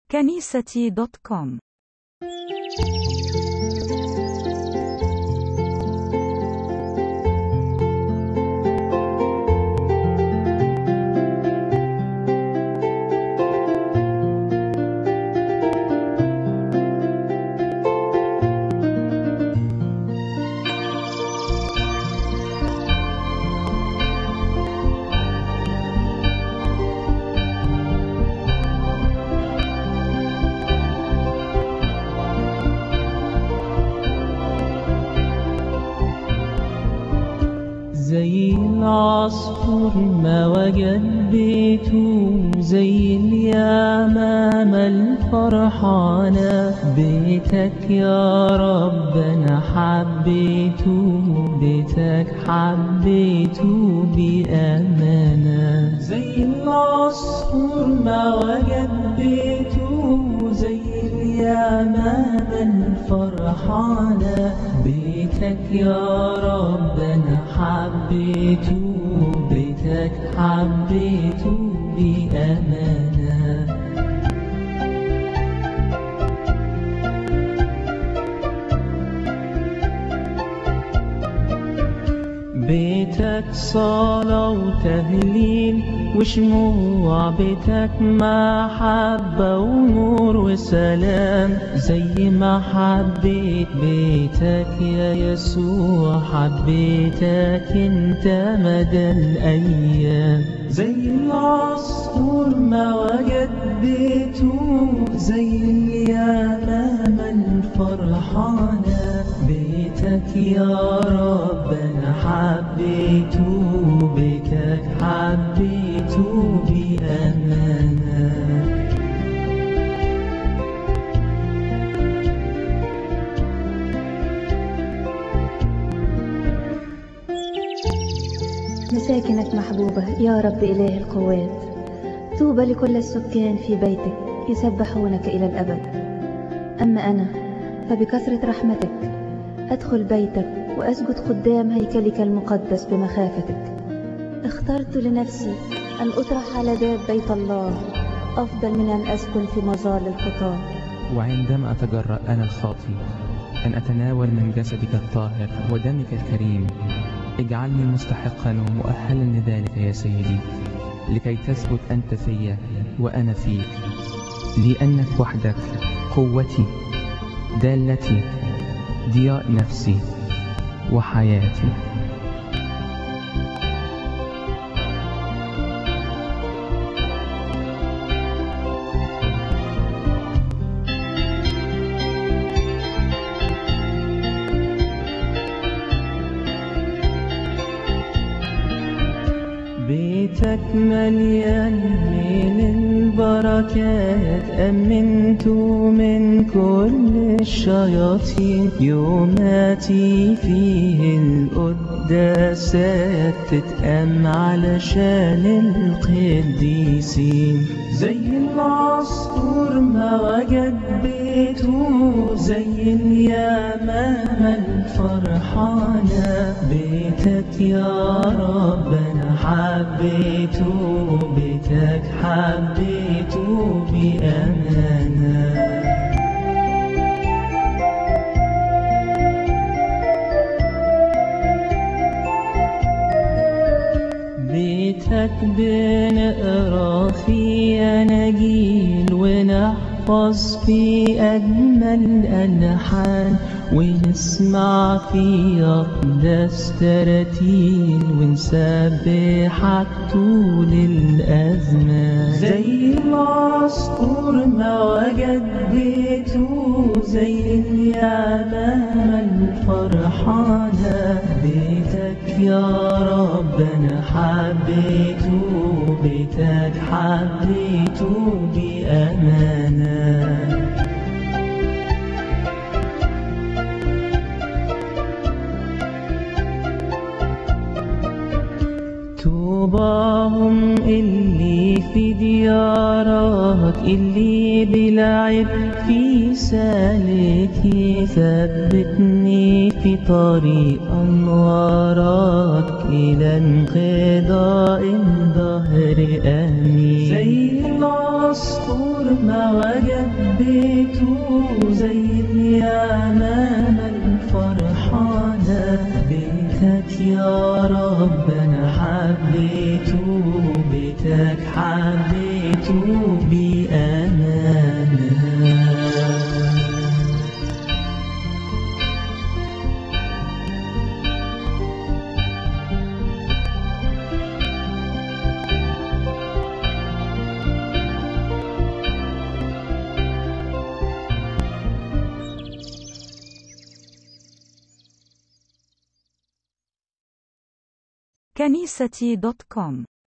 كنيستي دوت كوم زي العصفور ما وجد بيته زي اليمامة الفرحانة بيتك يا رب أنا حبيته بيتك حبيته بأمانة زي العصفور ما وجد بيته زي اليمامة الفرحانة بيتك يا رب أنا حبيته بيتك حبيته بأمانة بيتك صلاة وتهليل وشموع بيتك محبة ونور وسلام زي ما حبيت بيتك يا يسوع حبيتك انت مدى الأيام زي العصفور ما وجد بيته زي اليمامة الفرحانة بيتك يا رب أنا حبيته بيتك حبيته بأمانة مساكنك محبوبة يا رب إله القوات طوبى لكل السكان في بيتك يسبحونك إلى الأبد أما أنا فبكثرة رحمتك أدخل بيتك وأسجد قدام هيكلك المقدس بمخافتك اخترت لنفسي أن أطرح على باب بيت الله أفضل من أن أسكن في مظال الخطاه وعندما أتجرأ أنا الخاطي أن أتناول من جسدك الطاهر ودمك الكريم اجعلني مستحقا ومؤهلا لذلك يا سيدي لكي تثبت أنت فيا وأنا فيك لأنك وحدك قوتي دالتي ضياء نفسي وحياتي بيتك مليان من البركات أمنت من كل الشياطين يوماتي فيه القداسات تتأم علشان القديسين زي العصفور ما وجد بيته زي اليمامة الفرحانة بيتك يا رب أنا حبيته بيتك حبيته بأمانة بيتك بنقرا في أناجيل ونحفظ في أجمل ألحان ونسمع في أقدس تراتيل ونسبحك طول الأزمان زي العصفور ما وجد بيته زي اليمامة الفرحانة بيتك يا رب أنا حبيته بيتك حبيته بأمانة طوباهم اللي في ديارك اللي لعب في سالكي ثبتني في طريق أنوارك إلى انقضاء الظهر آمين زي العصفور ما وجد بيته زي اليمامة الفرحانة بيتك يا رب أنا حبيته بيتك حبيته بأمانة كنيستي دوت كوم